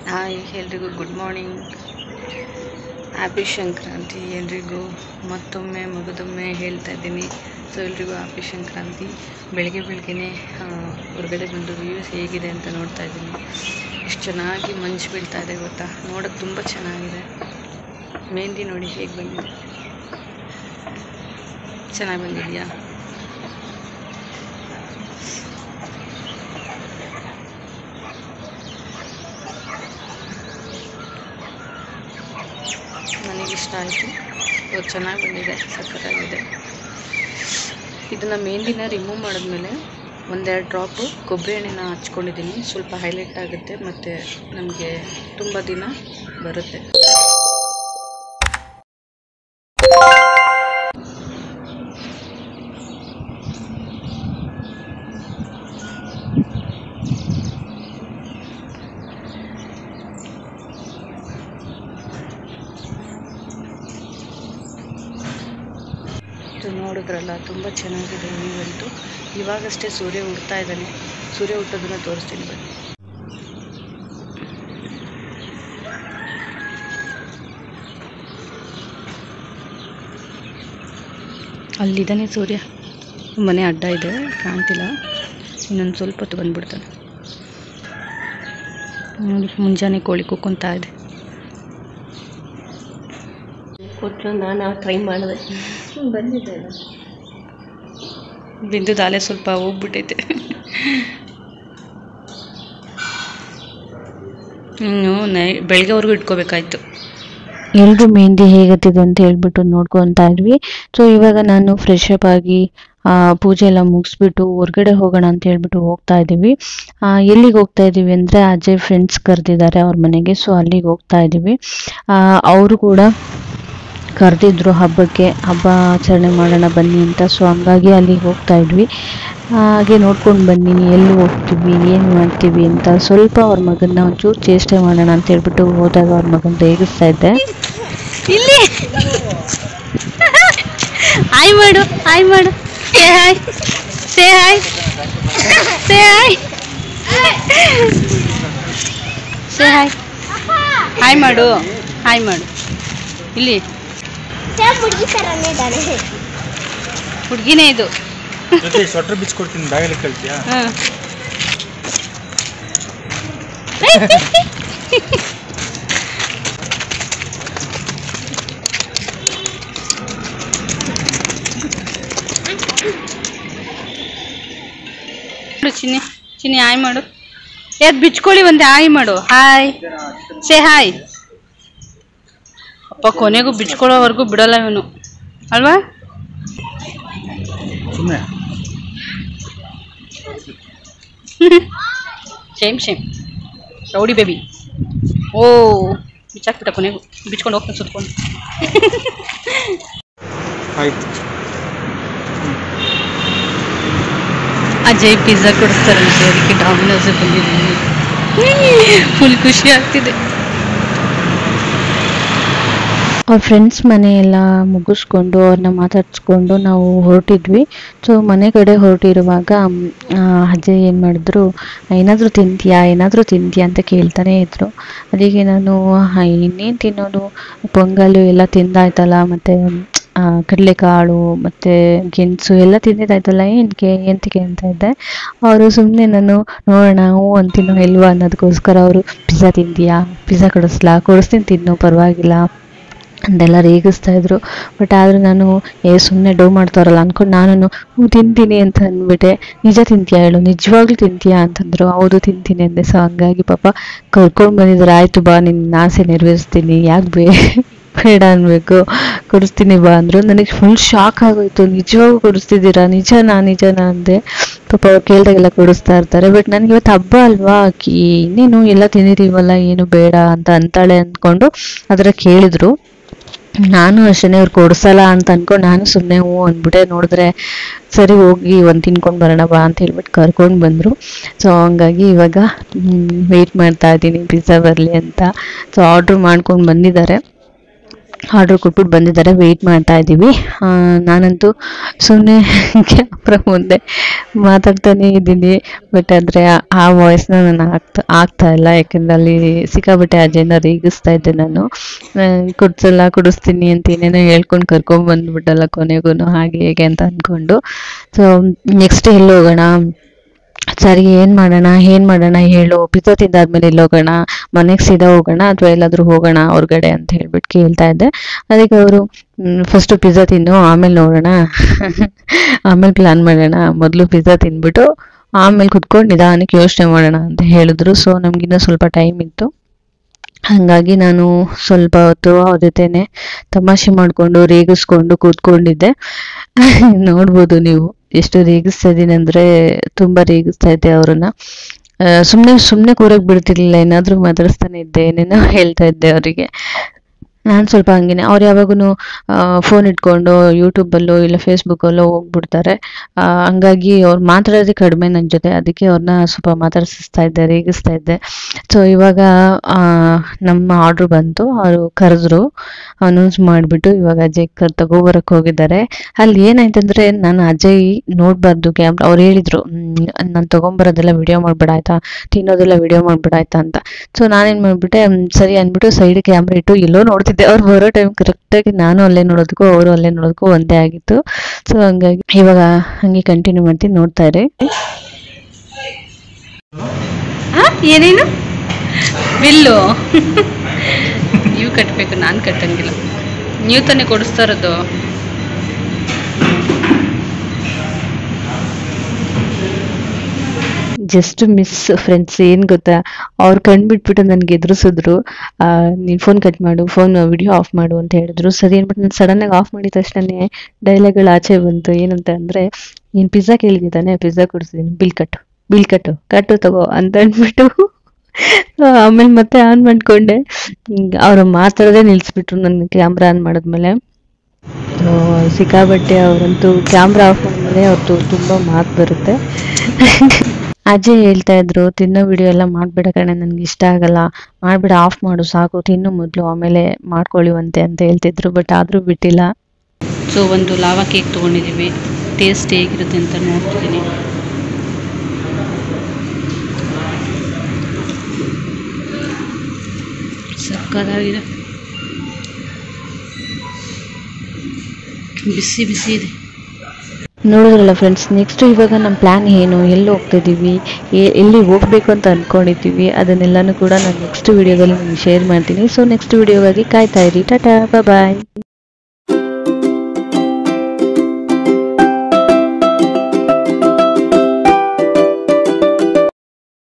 Hi ಎಲ್ರಿಗೂ good morning happy Sankranti ಎಲ್ರಿಗೂ ಮತ್ತೊಮ್ಮೆ ಮಗದೊಮ್ಮೆ ಹೇಳ್ತಾ ಇದ್ದೀನಿ ಸೊ ಎಲ್ರಿಗೂ ಹ್ಯಾಪಿ ಸಂಕ್ರಾಂತಿ ಬೆಳಗ್ಗೆ ಬೆಳಗ್ಗೆನೆ ಹೊರಗಡೆ ಬಂದು ವ್ಯೂಸ್ ಹೇಗಿದೆ ಅಂತ ನೋಡ್ತಾ ಇದ್ದೀನಿ ಎಷ್ಟು ಚೆನ್ನಾಗಿ ಮಂಜು ಬೀಳ್ತಾ ಇದೆ ಗೊತ್ತಾ ನೋಡೋಕ್ಕೆ ತುಂಬ ಚೆನ್ನಾಗಿದೆ ಮೆಹಂದಿ ನೋಡಿ ಹೇಗೆ ಬಂದಿದೆ ಚೆನ್ನಾಗಿ ಬಂದಿದೆಯಾ ನನಗೆ ಇಷ್ಟ ಆಯಿತು ಇವಾಗ ಚೆನ್ನಾಗಿ ಬಂದಿದೆ ಸಖತ್ತಾಗಿದೆ ಇದನ್ನು ಮೆಹಂದಿನ ರಿಮೂವ್ ಮಾಡಿದ್ಮೇಲೆ ಒಂದೆರಡು ಡ್ರಾಪು ಕೊಬ್ಬರಿ ಎಣ್ಣೆನ ಹಚ್ಕೊಂಡಿದ್ದೀನಿ ಸ್ವಲ್ಪ ಹೈಲೈಟ್ ಆಗುತ್ತೆ ಮತ್ತು ನಮಗೆ ತುಂಬ ದಿನ ಬರುತ್ತೆ ಇದು ನೋಡಿದ್ರಲ್ಲ ತುಂಬ ಚೆನ್ನಾಗಿದೆ ನೀವಂತೂ ಇವಾಗಷ್ಟೇ ಸೂರ್ಯ ಹುಡ್ತಾ ಇದ್ದಾನೆ ಸೂರ್ಯ ಹುಟ್ಟೋದನ್ನ ತೋರಿಸ್ತೀನಿ ಬನ್ನಿ ಅಲ್ಲಿದ್ದಾನೆ ಸೂರ್ಯ ಮನೆ ಅಡ್ಡ ಇದೆ ಕಾಣ್ತಿಲ್ಲ ಇನ್ನೊಂದು ಸ್ವಲ್ಪ ಹೊತ್ತು ಬಂದ್ಬಿಡ್ತಾನೆ ನೋಡಿ ಮುಂಜಾನೆ ಕೋಳಿ ಕುಕ್ಕೊಂತಾ ಇದೆ ಕೊಟ್ಟರು ನಾನು ಟ್ರೈ ಮಾಡಿದೆ ಬಂದಿದೆ ಅದು. ಬಿಂದು ದಾಲೆ ಸ್ವಲ್ಪ ಹೋಗ್ಬಿಟ್ಟೈತೆ ಇನ್ನು ನೈ ಬೆಳಗ್ಗೆವರೆಗೂ ಇಟ್ಕೋಬೇಕಾಯ್ತು ಎಲ್ರು ಮೆಹಂದಿ ಹೇಗತ್ತಿದೆ ಅಂತ ಹೇಳ್ಬಿಟ್ಟು ನೋಡ್ಕೊತಾ ಇದ್ವಿ ಸೊ ಇವಾಗ ನಾನು ಫ್ರೆಶ್ ಅಪ್ ಆಗಿ ಆ, ಪೂಜೆ ಎಲ್ಲ ಮುಗಿಸ್ಬಿಟ್ಟು ಹೊರ್ಗಡೆ ಹೋಗೋಣ ಅಂತ ಹೇಳ್ಬಿಟ್ಟು ಹೋಗ್ತಾ ಇದ್ದೀವಿ ಆ, ಎಲ್ಲಿಗೆ ಹೋಗ್ತಾ ಇದ್ದೀವಿ ಅಂದರೆ ಅಜಯ್ ಫ್ರೆಂಡ್ಸ್ ಕರೆದಿದ್ದಾರೆ ಅವ್ರ ಮನೆಗೆ ಸೊ ಅಲ್ಲಿಗೆ ಹೋಗ್ತಾ ಇದ್ದೀವಿ ಅವರು ಕೂಡ ಕರೆದಿದ್ರು ಹಬ್ಬಕ್ಕೆ ಹಬ್ಬ ಆಚರಣೆ ಮಾಡೋಣ ಬನ್ನಿ ಅಂತ ಸೊ ಹಂಗಾಗಿ ಅಲ್ಲಿಗೆ ಹೋಗ್ತಾ ಇದ್ವಿ ಹಾಗೆ ನೋಡ್ಕೊಂಡು ಬನ್ನಿ ಎಲ್ಲಿ ಹೋಗ್ತೀವಿ ಏನು ಮಾಡ್ತೀವಿ ಅಂತ ಸ್ವಲ್ಪ ಅವ್ರ ಮಗನ್ನ ಒಂಚೂರು ಚೇಷ್ಟೆ ಮಾಡೋಣ ಅಂತ ಹೇಳ್ಬಿಟ್ಟು ಹೋದಾಗ ಅವ್ರ ಮಗನ ರೇಗಿಸ್ತಾ ಇದ್ದೆ ಇಲ್ಲಿ ಹಾಯ್ ಮಾಡು ಹಾಯ್ ಮಾಡು say hi say hi say hi say hi hi ಮಾಡು ಹಾಯ್ ಮಾಡು ಇಲ್ಲಿ ಹುಡುಗಿನೇ ಇದು ಜೊತೆ ಸ್ವೆಟರ್ ಬಿಚ್ಕೊಡ್ತೀನಿ ಬ್ಯಾಗಲ್ಲಿ ಕಳ್ತೀಯಾ ಹಾಂ ಮಾಡು ಚಿನ್ನಿ ಚಿನ್ನಿ ಹಾಯ್ ಮಾಡು ಯಾರು ಬಿಚ್ಕೊಳ್ಳಿ ಒಂದೇ ಹಾಯ್ ಮಾಡು ಹಾಯ್ ಸೇ ಹಾಯ್ ಅಪ್ಪ ಕೊನೆಗೂ ಬಿಚ್ಕೊಳ್ಳೋವರೆಗೂ ಬಿಡಲ್ಲ ಇವನು ಅಲ್ವಾ ಸುಮ್ಮನೆ ಸೇಮ್ ಸೇಮ್ ರೌಡಿ ಬೇಬಿ ಓ ಬಿಚ್ಚಾಕ್ಬಿಟ್ಟ ಕೊನೆಗೂ ಬಿಚ್ಕೊಂಡು ಹೋಗ್ತಾನೆ ಸುತ್ಕೊಂಡು ಆಯ್ತು ಅಜಯ್ ಪಿಜ್ಜಾ ಕೊಡಿಸ್ತಾರಂತೆ ಅದಕ್ಕೆ ಡಾಮಿನೋಸ್ ಬಂದಿದ್ದೀನಿ ಫುಲ್ ಖುಷಿ ಆಗ್ತಿದೆ ಅವ್ರ ಫ್ರೆಂಡ್ಸ್ ಮನೆ ಎಲ್ಲ ಮುಗಿಸ್ಕೊಂಡು ಅವ್ರನ್ನ ಮಾತಾಡ್ಸ್ಕೊಂಡು ನಾವು ಹೊರಟಿದ್ವಿ ಸೊ ಮನೆ ಕಡೆ ಹೊರಟಿರುವಾಗ ಅಜ್ಜಯ್ ಏನು ಮಾಡಿದ್ರು ಏನಾದರೂ ತಿಂತೀಯಾ ಏನಾದರೂ ತಿಂತೀಯಾ ಅಂತ ಕೇಳ್ತಾನೆ ಇದ್ರು ಅದಕ್ಕೆ ನಾನು ಇನ್ನೇನು ತಿನ್ನೋದು ಪೊಂಗಲು ಎಲ್ಲ ತಿಂದಾಯ್ತಲ್ಲ ಮತ್ತು ಕಡಲೆಕಾಳು ಮತ್ತು ಗೆಣಸು ಎಲ್ಲ ತಿಂದಿದ್ದಾಯ್ತಲ್ಲ ಏನಕ್ಕೆ ಎಂತಕ್ಕೆ ಅಂತ ಇದ್ದೆ ಅವರು ಸುಮ್ಮನೆ ನಾನು ನೋಡೋಣ ಹ್ಞೂ ಅಂತೀನೋ ಇಲ್ವಾ ಅನ್ನೋದಕ್ಕೋಸ್ಕರ ಅವರು ಪಿಜ್ಜಾ ತಿಂತೀಯಾ ಪಿಜ್ಜಾ ಕೊಡಿಸ್ಲಾ ಕೊಡಿಸ್ತೀನಿ ತಿನ್ನು ಪರವಾಗಿಲ್ಲ ಅಂತೆಲ್ಲ ರೇಗಿಸ್ತಾ ಇದ್ರು ಬಟ್ ಆದರೂ ನಾನು ಏ ಸುಮ್ಮನೆ ಡೋ ಮಾಡ್ತಾರಲ್ಲ ಅಂದ್ಕೊಂಡು ನಾನು ಹ್ಞೂ ತಿಂತೀನಿ ಅಂತ ಅಂದ್ಬಿಟ್ಟೆ ನಿಜ ತಿಂತೀಯಾ ಹೇಳು ನಿಜವಾಗ್ಲೂ ತಿಂತೀಯಾ ಅಂತಂದ್ರು ಹೌದು ತಿಂತೀನಿ ಅಂದೆ ಸೊ ಹಂಗಾಗಿ ಪಾಪ ಕರ್ಕೊಂಡು ಬಂದಿದ್ದಾರೆ ಆಯಿತು ಬಾ ನಿನ್ನ ಆಸೆ ನೆರವೇರಿಸ್ತೀನಿ ಯಾಕೆ ಬೇ ಬೇಡ ಅನ್ಬೇಕು ಕೊಡಿಸ್ತೀನಿ ಬಾ ಅಂದರು ನನಗೆ ಫುಲ್ ಶಾಕ್ ಆಗೋಯ್ತು ನಿಜವಾಗೂ ಕೊಡಿಸ್ತಿದ್ದೀರಾ ನಿಜನಾ ನಿಜನಾ ಅಂದೆ ಪಾಪ ಅವ್ರು ಕೇಳ್ದಾಗೆಲ್ಲ ಕೊಡಿಸ್ತಾ ಇರ್ತಾರೆ ಬಟ್ ನನಗೆ ಇವತ್ತು ಹಬ್ಬ ಅಲ್ವಾ ಆಕಿ ಇನ್ನೇನು ಎಲ್ಲ ತಿಂದಿದ್ದೀವಲ್ಲ ಏನು ಬೇಡ ಅಂತ ಅಂತಾಳೆ ಅಂದ್ಕೊಂಡು ಅದರ ಕೇಳಿದ್ರು ನಾನು ಅಷ್ಟೇ ಅವ್ರು ಕೊಡ್ಸಲ್ಲ ಅಂತ ಅನ್ಕೊಂಡು ನಾನು ಸುಮ್ಮನೆ ಹ್ಞೂ ಅಂದ್ಬಿಟ್ಟೆ ನೋಡಿದ್ರೆ ಸರಿ ಹೋಗಿ ಒಂದು ತಿನ್ಕೊಂಡು ಬರೋಣ ಬಾ ಅಂತ ಹೇಳ್ಬಿಟ್ಟು ಕರ್ಕೊಂಡು ಬಂದರು ಸೊ ಹಂಗಾಗಿ ಇವಾಗ ವೆಯ್ಟ್ ಮಾಡ್ತಾ ಇದ್ದೀನಿ ಪಿಜ್ಜಾ ಬರಲಿ ಅಂತ ಸೊ ಆರ್ಡ್ರ್ ಮಾಡ್ಕೊಂಡು ಬಂದಿದ್ದಾರೆ ಆರ್ಡ್ರ್ ಕೊಟ್ಬಿಟ್ಟು ಬಂದಿದ್ದಾರೆ ವೆಯ್ಟ್ ಮಾಡ್ತಾ ಇದ್ದೀವಿ ಆ, ನಾನಂತೂ ಸುಮ್ಮನೆ ಕ್ಯಾಮ್ರಾ ಮುಂದೆ ಮಾತಾಡ್ತಾನೆ ಇದ್ದೀನಿ ಬಟ್ ಆದರೆ ಆ ವಾಯ್ಸ್ನ ನಾನು ಆಗ್ತಾ ಆಗ್ತಾ ಇಲ್ಲ ಯಾಕಂದ್ರೆ ಅಲ್ಲಿ ಸಿಕ್ಕಾಬಟ್ಟೆ ಅಜಯನ ರೇಗಿಸ್ತಾ ಇದ್ದೆ ನಾನು ಆ, ಕುಡ್ಸಲ್ಲ ಕುಡಿಸ್ತೀನಿ ಅಂತ ಏನೇನೋ ಹೇಳ್ಕೊಂಡು ಕರ್ಕೊಂಡ್ ಬಂದ್ಬಿಟ್ಟಲ್ಲ ಕೊನೆಗೂ ಹಾಗೆ ಹೇಗೆ ಅಂತ ಅಂದ್ಕೊಂಡು ಸೊ ನೆಕ್ಸ್ಟ್ ಎಲ್ಲಿ ಹೋಗೋಣ ಸರಿ ಏನು ಮಾಡೋಣ ಏನು ಮಾಡೋಣ ಹೇಳು ಪಿಜ್ಜಾ ತಿಂದಾದ್ಮೇಲೆ ಎಲ್ಲಿ ಹೋಗೋಣ ಮನೆಗೆ ಸೀದಾ ಹೋಗೋಣ ಅಥವಾ ಎಲ್ಲಾದರೂ ಹೋಗೋಣ ಹೊರ್ಗಡೆ ಅಂತ ಹೇಳ್ಬಿಟ್ಟು ಕೇಳ್ತಾ ಇದ್ದೆ ಅದಕ್ಕೆ ಅವರು ಫಸ್ಟು ಪಿಜ್ಜಾ ತಿನ್ನು ಆಮೇಲೆ ನೋಡೋಣ ಆಮೇಲೆ ಪ್ಲ್ಯಾನ್ ಮಾಡೋಣ ಮೊದಲು ಪಿಜ್ಜಾ ತಿಂದ್ಬಿಟ್ಟು ಆಮೇಲೆ ಕುತ್ಕೊಂಡು ನಿಧಾನಕ್ಕೆ ಯೋಚನೆ ಮಾಡೋಣ ಅಂತ ಹೇಳಿದ್ರು ಸೊ ನಮಗಿನ್ನ ಸ್ವಲ್ಪ ಟೈಮ್ ಇತ್ತು ಹಾಗಾಗಿ ನಾನು ಸ್ವಲ್ಪ ಹೊತ್ತು ಅವ್ರ ಜೊತೆನೆ ತಮಾಷೆ ಮಾಡಿಕೊಂಡು ರೇಗಿಸ್ಕೊಂಡು ಕೂತ್ಕೊಂಡಿದ್ದೆ ನೋಡ್ಬೋದು ನೀವು ಎಷ್ಟು ರೇಗಿಸ್ತಾ ಇದ್ದೀನಿ ಅಂದರೆ ತುಂಬ ರೇಗಿಸ್ತಾ ಇದ್ದೆ ಅವ್ರನ್ನ ಸುಮ್ಮನೆ ಸುಮ್ಮನೆ ಕೂರಕ್ಕೆ ಬಿಡ್ತಿರ್ಲಿಲ್ಲ ಏನಾದರೂ ಮಾತಾಡಿಸ್ತಾನೆ ಇದ್ದೆ ಏನೇನೋ ಹೇಳ್ತಾ ಇದ್ದೆ ಅವರಿಗೆ ನಾನು ಸ್ವಲ್ಪ ಹಂಗೇನೆ ಅವ್ರು ಯಾವಾಗೂ ಫೋನ್ ಇಟ್ಕೊಂಡು ಯೂಟ್ಯೂಬಲ್ಲೋ ಇಲ್ಲ ಫೇಸ್ಬುಕ್ಕಲ್ಲೋ ಹೋಗ್ಬಿಡ್ತಾರೆ ಆ, ಹಂಗಾಗಿ ಅವ್ರು ಮಾತಾಡೋದೇ ಕಡಿಮೆ ನನ್ನ ಜೊತೆ ಅದಕ್ಕೆ ಅವ್ರನ್ನ ಸ್ವಲ್ಪ ಮಾತಾಡಿಸ್ತಾ ಇದ್ದೆ ರೇಗಿಸ್ತಾ ಇದ್ದೆ ಸೊ ಇವಾಗ ಆ, ನಮ್ಮ ಆರ್ಡ್ರ್ ಬಂತು ಅವರು ಕರೆದ್ರು ಅನೌನ್ಸ್ ಮಾಡಿಬಿಟ್ಟು ಇವಾಗ ಅಜಯ್ ಕರ್ ತಗೋಬರಕ್ಕೆ ಹೋಗಿದ್ದಾರೆ ಅಲ್ಲಿ ಏನಾಯ್ತಂದ್ರೆ ನಾನು ಅಜಯ್ ನೋಡಬಾರ್ದು ಕ್ಯಾಮ್ರಾ ಅವ್ರು ಹೇಳಿದ್ರು ನಾನು ತೊಗೊಂಬರೋದೆಲ್ಲ ವಿಡಿಯೋ ಮಾಡ್ಬೇಡ ಆಯ್ತಾ ತಿನ್ನೋದೆಲ್ಲ ವಿಡಿಯೋ ಮಾಡ್ಬೇಡ ಆಯ್ತಾ ಅಂತ ಸೊ ನಾನೇನು ಮಾಡಿಬಿಟ್ಟೆ ಸರಿ ಅಂದ್ಬಿಟ್ಟು ಸೈಡ್ ಕ್ಯಾಮ್ರಾ ಇಟ್ಟು ಎಲ್ಲೋ ನೋಡ್ತಿದ್ದೆ ಅವ್ರು ಬರೋ ಟೈಮ್ ಕರೆಕ್ಟಾಗಿ ನಾನು ಅಲ್ಲೇ ನೋಡೋದಕ್ಕೂ ಅವರು ಅಲ್ಲೇ ನೋಡೋದಕ್ಕೂ ಒಂದೇ ಆಗಿತ್ತು ಸೊ ಹಂಗಾಗಿ ಇವಾಗ ಹಂಗೆ ಕಂಟಿನ್ಯೂ ಮಾಡ್ತೀನಿ ನೋಡ್ತಾ ಇರಿ ಏನೇನು ಬಿಲ್ಲು ನೀವು ಕಟ್ಟಬೇಕು ನಾನು ಕಟ್ಟಂಗಿಲ್ಲ ನೀವು ತಾನೇ ಕೊಡಿಸ್ತಾ ಇರೋದು ಜಸ್ಟ್ ಮಿಸ್ ಫ್ರೆಂಡ್ಸ್ ಏನು ಗೊತ್ತಾ ಅವ್ರು ಕಂಡುಬಿಟ್ಬಿಟ್ಟು ನನಗೆ ಎದುರಿಸಿದ್ರು ನೀನು ಫೋನ್ ಕಟ್ ಮಾಡು ಫೋನ್ ವಿಡಿಯೋ ಆಫ್ ಮಾಡು ಅಂತ ಹೇಳಿದ್ರು ಸರಿ ಅಂದ್ಬಿಟ್ಟು ನಾನು ಸಡನ್ನಾಗಿ ಆಫ್ ಮಾಡಿದ ತಕ್ಷಣ ಡೈಲಾಗ್ಗಳು ಆಚೆ ಬಂತು ಏನಂತ ಅಂದರೆ ನೀನು ಪಿಜ್ಜಾ ಕೇಳಿದ್ದಾನೆ ಪಿಜ್ಜಾ ಕೊಡಿಸಿದ್ದೀನಿ ಬಿಲ್ ಕಟ್ಟು ಬಿಲ್ ಕಟ್ಟು ಕಟ್ಟು ತಗೋ ಅಂತ ಅಂದ್ಬಿಟ್ಟು ಆಮೇಲೆ ಮತ್ತೆ ಆನ್ ಮಾಡ್ಕೊಂಡೆ ಅವರು ಮಾತಾಡೋದೇ ನಿಲ್ಲಿಸ್ಬಿಟ್ರು ನನ್ನ ಕ್ಯಾಮ್ರಾ ಆನ್ ಮಾಡಿದ್ಮೇಲೆ ಸೊ ಸಿಕ್ಕಾಬಟ್ಟೆ ಅವರಂತೂ ಕ್ಯಾಮ್ರಾ ಆಫ್ ಮಾಡಿದ್ಮೇಲೆ ಅವ್ರದ್ದು ತುಂಬ ಮಾತು ಬರುತ್ತೆ ಅಜಯ್ ಹೇಳ್ತಾ ಇದ್ರು ತಿನ್ನೋ ವಿಡಿಯೋ ಎಲ್ಲ ಮಾಡಬೇಡ ಕಣೆ ನನಗೆ ಇಷ್ಟ ಆಗಲ್ಲ ಮಾಡಬೇಡ ಆಫ್ ಮಾಡು ಸಾಕು ತಿನ್ನು ಮೊದಲು ಆಮೇಲೆ ಮಾಡ್ಕೊಳ್ಳಿವಂತೆ ಅಂತ ಹೇಳ್ತಿದ್ರು ಬಟ್ ಆದರೂ ಬಿಟ್ಟಿಲ್ಲ ಸೊ ಒಂದು ಲಾವಾ ಕೇಕ್ ತೊಗೊಂಡಿದ್ದೀವಿ ಟೇಸ್ಟ್ ಹೇಗಿರುತ್ತೆ ಅಂತ ನೋಡ್ತಿದ್ದೀನಿ ಸಕ್ಕತ್ತಾಗಿದೆ ಬಿಸಿ ಬಿಸಿ ಇದೆ ನೋಡಿದ್ರಲ್ಲ ಫ್ರೆಂಡ್ಸ್ ನೆಕ್ಸ್ಟ್ ಇವಾಗ ನಮ್ಮ ಪ್ಲ್ಯಾನ್ ಏನು ಎಲ್ಲಿ ಹೋಗ್ತಿದ್ದೀವಿ ಎ- ಎಲ್ಲಿ ಹೋಗ್ಬೇಕು ಅಂತ ಅಂದ್ಕೊಂಡಿದ್ದೀವಿ ಅದನ್ನೆಲ್ಲನೂ ಕೂಡ ನಾನು ನೆಕ್ಸ್ಟ್ ವಿಡಿಯೋದಲ್ಲಿ ನಿಮ್ಗೆ ಶೇರ್ ಮಾಡ್ತೀನಿ ಸೊ ನೆಕ್ಸ್ಟ್ ವಿಡಿಯೋಗಾಗಿ ಕಾಯ್ತಾ ಇರಿ ಟಾಟಾ ಬಾಯ್